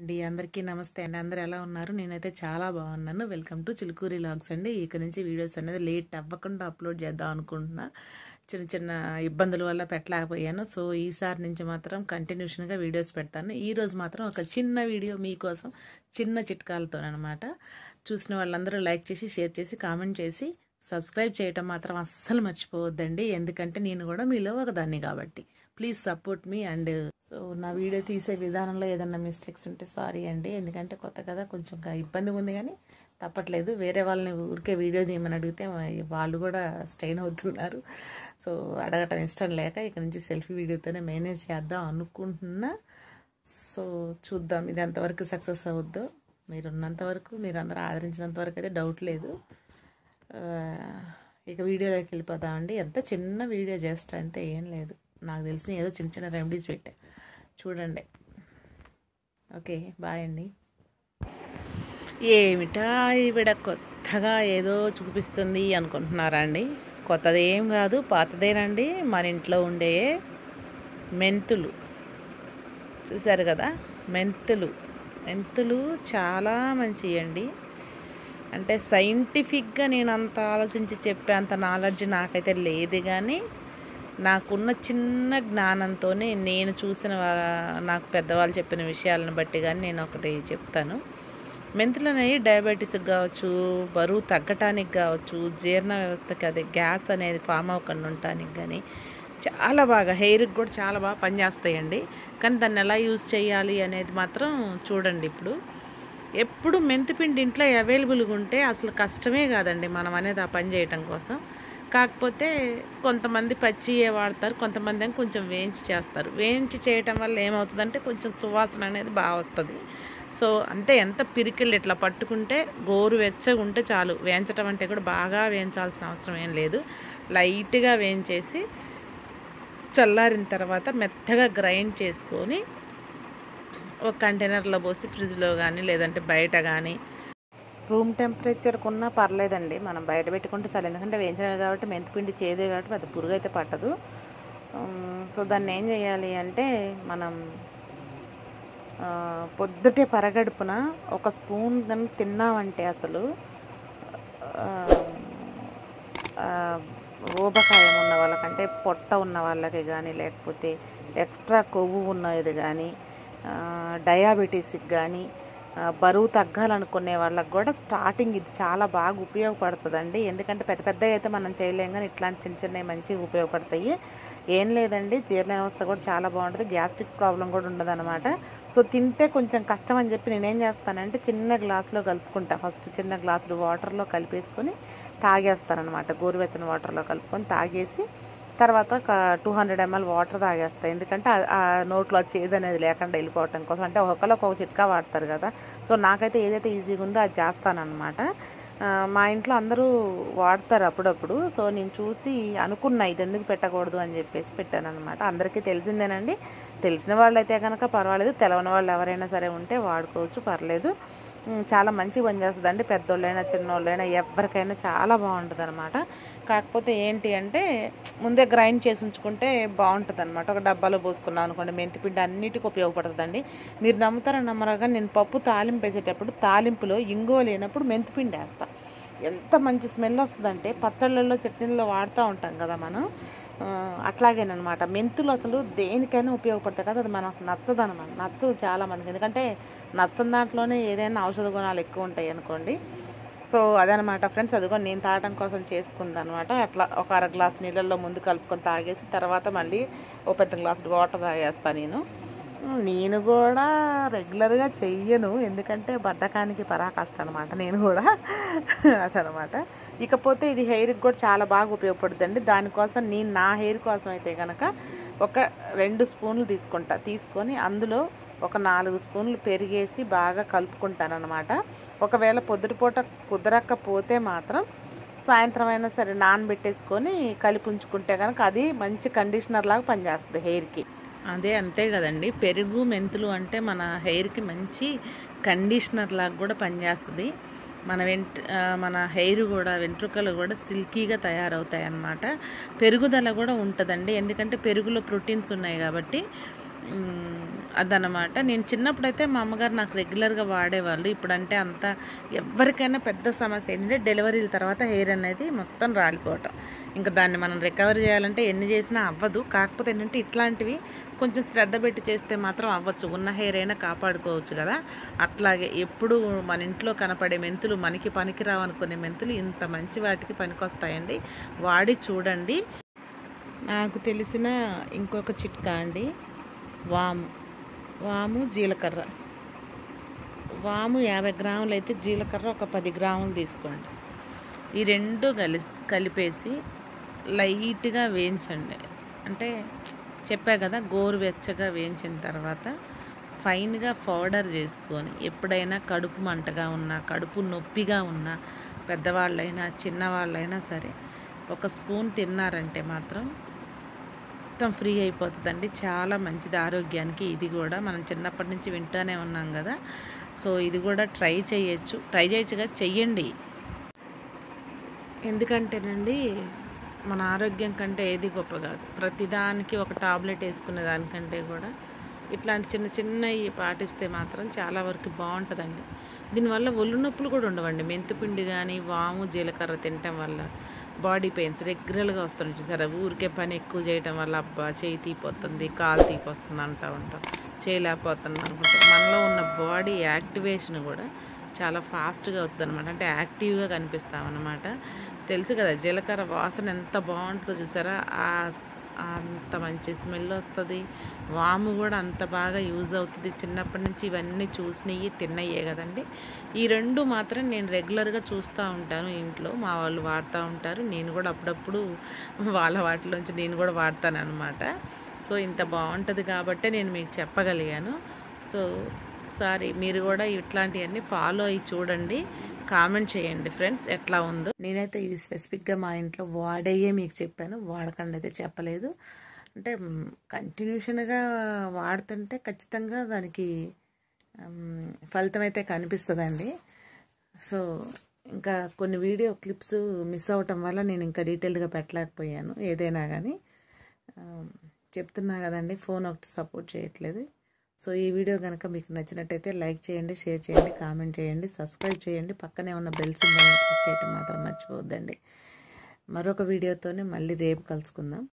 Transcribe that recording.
అండి అందరికీ నమస్తే అండి అందరూ ఎలా ఉన్నారు నేనైతే చాలా బాగున్నాను వెల్కమ్ టు చిలుకూరి లాగ్స్ అండి ఇక నుంచి వీడియోస్ అనేది లేట్ అవ్వకుండా అప్లోడ్ చేద్దాం అనుకుంటున్నా చిన్న చిన్న ఇబ్బందుల వల్ల పెట్టలేకపోయాను సో ఈసారి నుంచి మాత్రం కంటిన్యూషన్గా వీడియోస్ పెడతాను ఈ రోజు మాత్రం ఒక చిన్న వీడియో మీకోసం చిన్న చిట్కాలతోనమాట చూసిన వాళ్ళందరూ లైక్ చేసి షేర్ చేసి కామెంట్ చేసి సబ్స్క్రైబ్ చేయటం మాత్రం అస్సలు మర్చిపోవద్దండి ఎందుకంటే నేను కూడా మీలో ఒకదాన్ని కాబట్టి please support me and so నా వీడియో తీసే విధానంలో ఏదన్నా మిస్టేక్స్ ఉంటే సారీ అండి ఎందుకంటే కొత్త కదా కొంచెం ఇబ్బందిగా ఉంది కానీ తప్పట్లేదు వేరే వాళ్ళని ఊరికే వీడియో తీయమని అడిగితే వాళ్ళు కూడా స్ట్రెయిన్ అవుతున్నారు సో అడగటం ఇష్టం లేక ఇక నుంచి సెల్ఫీ వీడియోతోనే మేనేజ్ చేద్దాం అనుకుంటున్నా సో చూద్దాం ఇది ఎంతవరకు సక్సెస్ అవుద్దో మీరు ఉన్నంత వరకు మీరు అందరూ ఆదరించినంత వరకు అయితే డౌట్ లేదు ఇక వీడియోలోకి వెళ్ళిపోదామండి ఎంత చిన్న వీడియో జస్ట్ అంతే ఏం లేదు నాకు తెలిసిన ఏదో చిన్న చిన్న రెమెడీస్ పెట్టా చూడండి ఓకే బాయ్ అండి ఏమిటా ఈవిడ కొత్తగా ఏదో చూపిస్తుంది అనుకుంటున్నారా అండి కొత్తది ఏం కాదు పాతదేనండి మన ఇంట్లో ఉండే మెంతులు చూసారు కదా మెంతులు మెంతులు చాలా మంచివి అండి అంటే సైంటిఫిక్గా నేను అంత ఆలోచించి చెప్పే అంత నాలెడ్జ్ నాకైతే లేదు కానీ నాకున్న చిన్న జ్ఞానంతో నేను చూసిన నాకు పెద్దవాళ్ళు చెప్పిన విషయాలను బట్టి కానీ నేను ఒకటి చెప్తాను మెంతులు అనేవి డయాబెటీస్కి కావచ్చు బరువు తగ్గటానికి కావచ్చు జీర్ణ వ్యవస్థకి అదే గ్యాస్ అనేది ఫామ్ అవ్వకుండా ఉండటానికి కానీ చాలా బాగా హెయిర్కి కూడా చాలా బాగా పనిచేస్తాయండి కానీ దాన్ని ఎలా యూజ్ చేయాలి అనేది మాత్రం చూడండి ఇప్పుడు ఎప్పుడు మెంతిపిండి ఇంట్లో అవైలబుల్గా ఉంటే అసలు కష్టమే కాదండి మనం అనేది ఆ పని చేయటం కోసం కాకపోతే కొంతమంది పచ్చియే వాడతారు కొంతమంది ఏమో కొంచెం వేయించి చేస్తారు వేయించి చేయటం వల్ల ఏమవుతుందంటే కొంచెం సువాసన అనేది బాగా వస్తుంది సో అంతే ఎంత పిరికిళ్ళు ఇట్లా పట్టుకుంటే గోరు వెచ్చగా ఉంటే చాలు వేయించటం అంటే కూడా బాగా వేయించాల్సిన అవసరం ఏం లేదు లైట్గా వేయించేసి చల్లారిన తర్వాత మెత్తగా గ్రైండ్ చేసుకొని ఒక కంటైనర్లో పోసి ఫ్రిడ్జ్లో కానీ లేదంటే బయట కానీ రూమ్ టెంపరేచర్కి ఉన్నా పర్లేదండి మనం బయట పెట్టుకుంటే చాలు ఎందుకంటే వేయించినవి కాబట్టి మెంతిపిండి చేదే కాబట్టి పెద్ద పురుగు అయితే పట్టదు సో దాన్ని ఏం చేయాలి అంటే మనం పొద్దుటే పరగడుపున ఒక స్పూన్ కానీ తిన్నామంటే అసలు ఊబకాయం ఉన్న వాళ్ళకంటే పొట్ట ఉన్న వాళ్ళకి కానీ లేకపోతే ఎక్స్ట్రా కొవ్వు ఉన్నది కానీ డయాబెటీస్కి కానీ బరువు తగ్గాలనుకునే వాళ్ళకి కూడా స్టార్టింగ్ ఇది చాలా బాగా ఉపయోగపడుతుందండి ఎందుకంటే పెద్ద పెద్ద అయితే మనం చేయలేం కానీ ఇట్లాంటి చిన్న చిన్నవి మంచిగా ఉపయోగపడతాయి ఏం లేదండి జీర్ణ వ్యవస్థ కూడా చాలా బాగుంటుంది గ్యాస్ట్రిక్ ప్రాబ్లం కూడా ఉండదన్నమాట సో తింటే కొంచెం కష్టం అని చెప్పి నేనేం చేస్తానంటే చిన్న గ్లాసులో కలుపుకుంటా ఫస్ట్ చిన్న గ్లాసులు వాటర్లో కలిపేసుకొని తాగేస్తానమాట గోరువెచ్చని వాటర్లో కలుపుకొని తాగేసి తర్వాత ఒక టూ హండ్రెడ్ ఎంఎల్ వాటర్ తాగేస్తాయి ఎందుకంటే ఆ నోట్లో చేదు అనేది లేకుండా వెళ్ళిపోవటం కోసం అంటే ఒకళ్ళు ఒక చిట్కా వాడతారు కదా సో నాకైతే ఏదైతే ఈజీగా ఉందో అది చేస్తానన్నమాట మా ఇంట్లో అందరూ వాడతారు అప్పుడప్పుడు సో నేను చూసి అనుకున్నా ఇది ఎందుకు పెట్టకూడదు అని చెప్పేసి పెట్టానమాట అందరికీ తెలిసిందేనండి తెలిసిన వాళ్ళు అయితే కనుక పర్వాలేదు తెలవని వాళ్ళు ఎవరైనా సరే ఉంటే వాడుకోవచ్చు పర్లేదు చాలా మంచి పని చేస్తుంది అండి పెద్దోళ్ళైనా చిన్నోళ్ళైనా ఎవరికైనా చాలా బాగుంటుంది అనమాట కాకపోతే ఏంటి అంటే ముందే గ్రైండ్ చేసి ఉంచుకుంటే బాగుంటుంది అనమాట ఒక డబ్బాలో పోసుకున్నాం అనుకోండి మెంతిపిండి అన్నిటికీ ఉపయోగపడుతుందండి మీరు నమ్ముతారో నమ్మరాగా నేను పప్పు తాలింపు వేసేటప్పుడు తాలింపులో ఇంగో లేనప్పుడు మెంతిపిండి వేస్తాను ఎంత మంచి స్మెల్ వస్తుందంటే పచ్చళ్ళల్లో చట్నీల్లో వాడుతూ ఉంటాం కదా మనం అట్లాగేనమాట మెంతులు అసలు దేనికైనా ఉపయోగపడతాయి కదా అది మనకు నచ్చదు అనమాట నచ్చదు చాలామందికి ఎందుకంటే నచ్చని దాంట్లోనే ఏదైనా ఔషధ గుణాలు ఎక్కువ ఉంటాయి అనుకోండి సో అదనమాట ఫ్రెండ్స్ అదిగో నేను తాగడం కోసం చేసుకుందనమాట అట్లా ఒక అర గ్లాస్ నీళ్ళల్లో ముందు కలుపుకొని తాగేసి తర్వాత మళ్ళీ ఓ పెద్ద గ్లాసు వాటర్ తాగేస్తాను నేను నేను కూడా రెగ్యులర్గా చెయ్యను ఎందుకంటే బద్ధకానికి పరాకాష్ట అనమాట నేను కూడా అదనమాట ఇకపోతే ఇది హెయిర్కి కూడా చాలా బాగా ఉపయోగపడుతుందండి దానికోసం నేను నా హెయిర్ కోసం అయితే కనుక ఒక రెండు స్పూన్లు తీసుకుంటా తీసుకొని అందులో ఒక నాలుగు స్పూన్లు పెరిగేసి బాగా కలుపుకుంటాను అనమాట ఒకవేళ పొద్దుటిపూట కుదరకపోతే మాత్రం సాయంత్రం అయినా సరే నానబెట్టేసుకొని కలిపి ఉంచుకుంటే కనుక అది మంచి కండిషనర్ లాగా పనిచేస్తుంది హెయిర్కి అదే అంతే కదండి పెరుగు మెంతులు అంటే మన హెయిర్కి మంచి కండిషనర్ లాగా కూడా పనిచేస్తుంది మన వెంట్ మన హెయిర్ కూడా వెంట్రుకలు కూడా సిల్కీగా తయారవుతాయి అన్నమాట పెరుగుదల కూడా ఉంటుందండి ఎందుకంటే పెరుగులో ప్రోటీన్స్ ఉన్నాయి కాబట్టి మ్, అదనమాట నేను చిన్నప్పుడైతే మా అమ్మగారు నాకు రెగ్యులర్గా వాడేవాళ్ళు ఇప్పుడంటే అంత ఎవరికైనా పెద్ద సమస్య ఏంటంటే డెలివరీల తర్వాత హెయిర్ అనేది మొత్తం రాలిపోవటం ఇంకా దాన్ని మనం రికవర్ చేయాలంటే ఎన్ని చేసినా అవ్వదు కాకపోతే ఏంటంటే ఇట్లాంటివి కొంచెం శ్రద్ధ పెట్టి చేస్తే మాత్రం అవ్వచ్చు ఉన్న హెయిర్ అయినా కాపాడుకోవచ్చు కదా అట్లాగే ఎప్పుడు మన ఇంట్లో కనపడే మెంతులు మనకి పనికిరావు అనుకునే మెంతులు ఇంత మంచి వాటికి పనికొస్తాయండి వాడి చూడండి నాకు తెలిసిన ఇంకొక చిట్కా అండి వాము వాము జీలకర్ర వాము యాభై గ్రాములు అయితే జీలకర్ర ఒక పది గ్రాములు తీసుకోండి ఈ రెండు కలిసి కలిపేసి లైట్గా వేయించండి అంటే చెప్పా కదా గోరువెచ్చగా వేయించిన తర్వాత ఫైన్గా పౌడర్ చేసుకొని ఎప్పుడైనా కడుపు మంటగా ఉన్నా కడుపు నొప్పిగా ఉన్నా పెద్దవాళ్ళైనా చిన్నవాళ్ళైనా సరే ఒక స్పూన్ తిన్నారంటే మాత్రం మొత్తం ఫ్రీ అయిపోతుందండి చాలా మంచిది ఆరోగ్యానికి ఇది కూడా మనం చిన్నప్పటి నుంచి వింటూనే ఉన్నాం కదా సో ఇది కూడా ట్రై చేయొచ్చు ట్రై చేయొచ్చు కదా చెయ్యండి ఎందుకంటేనండి మన ఆరోగ్యం కంటే ఏది గొప్ప కాదు ప్రతిదానికి ఒక టాబ్లెట్ వేసుకునే దానికంటే కూడా ఇట్లాంటి చిన్న చిన్నవి పాటిస్తే మాత్రం చాలా వరకు బాగుంటుందండి దీనివల్ల ఒళ్ళు నొప్పులు కూడా ఉండవండి మెంతిపిండి కానీ వాము జీలకర్ర తినటం వల్ల బాడీ పెయిన్స్ రెగ్యులర్గా వస్తుంది చూసారా ఊరికే పని ఎక్కువ చేయటం వల్ల అబ్బా చేయి తీపోతుంది కాలు తీపొస్తుంది అంటూ ఉంటాం చేయలేకపోతుంది అనుకుంటాం మనలో ఉన్న బాడీ యాక్టివేషన్ కూడా చాలా ఫాస్ట్గా అవుతుంది అనమాట అంటే యాక్టివ్గా కనిపిస్తాం అనమాట తెలుసు కదా జీలకర్ర వాసన ఎంత బాగుంటుందో చూసారా ఆ స్- అంత మంచి స్మెల్ వస్తుంది వాము కూడా అంత బాగా యూజ్ అవుతుంది చిన్నప్పటి నుంచి ఇవన్నీ చూసినవి తిన్నయ్యే కదండి ఈ రెండు మాత్రం నేను రెగ్యులర్గా చూస్తూ ఉంటాను ఇంట్లో మా వాళ్ళు వాడుతూ ఉంటారు నేను కూడా అప్పుడప్పుడు వాళ్ళ వాటిలోంచి నేను కూడా వాడతాను అనమాట సో ఇంత బాగుంటుంది కాబట్టే నేను మీకు చెప్పగలిగాను సో సారీ మీరు కూడా ఇట్లాంటివన్నీ ఫాలో అయ్యి చూడండి కామెంట్ చేయండి ఫ్రెండ్స్ ఎట్లా ఉందో నేనైతే ఇది స్పెసిఫిక్గా మా ఇంట్లో వాడేయే మీకు చెప్పాను వాడకండి అయితే చెప్పలేదు అంటే కంటిన్యూషన్గా వాడుతుంటే ఖచ్చితంగా దానికి మ్, ఫలితం అయితే కనిపిస్తుందండి సో ఇంకా కొన్ని వీడియో క్లిప్స్ మిస్ అవటం వల్ల నేను ఇంకా డీటెయిల్గా పెట్టలేకపోయాను ఏదైనా కానీ ఆ, చెప్తున్నా కదండి ఫోన్ ఒకటి సపోర్ట్ చేయట్లేదు సో ఈ వీడియో కనుక మీకు నచ్చినట్టయితే లైక్ చేయండి షేర్ చేయండి కామెంట్ చేయండి సబ్స్క్రైబ్ చేయండి పక్కనే ఉన్న బెల్ సింబల్ని ప్రెస్ చేయటం మాత్రం మర్చిపోవద్దండి మరొక వీడియోతోనే మళ్ళీ రేపు కలుసుకుందాం